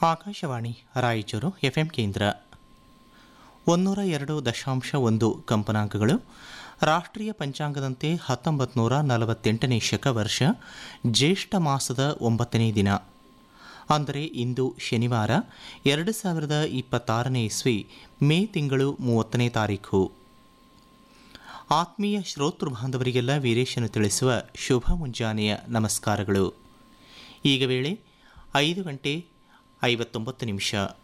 Akashvani Raichur FM ಕೇಂದ್ರ ಒಂದೂರ ಎರಡು ದಶಾಂಶ ಒಂದು ಕಂಪನಾಂಕಗಳು ರಾಷ್ಟ್ರೀಯ ಪಂಚಾಂಗದಂತೆ ಹತ್ತೊಂಬತ್ತು ನೂರ ನಲವತ್ತೆಂಟನೇ ಶಕ ವರ್ಷ ಜ್ಯೇಷ್ಠ ಮಾಸದ ಒಂಬತ್ತನೇ ದಿನ ಅಂದರೆ ಇಂದು ಶನಿವಾರ ಎರಡು ಸಾವಿರದ ಇಪ್ಪತ್ತಾರನೇ ಇಸ್ವಿ ಮೇ ತಿಂಗಳು ಮೂವತ್ತನೇ ತಾರೀಖು ಆತ್ಮೀಯ ಶ್ರೋತೃ ಬಾಂಧವರಿಗೆಲ್ಲ ವೀರೇಶನು ತಿಳಿಸುವ ಶುಭ ಮುಂಜಾನೆಯ ನಮಸ್ಕಾರಗಳು ಈಗ ವೇಳೆ ಐದು ಗಂಟೆ ಐವತ್ತೊಂಬತ್ತು ನಿಮಿಷ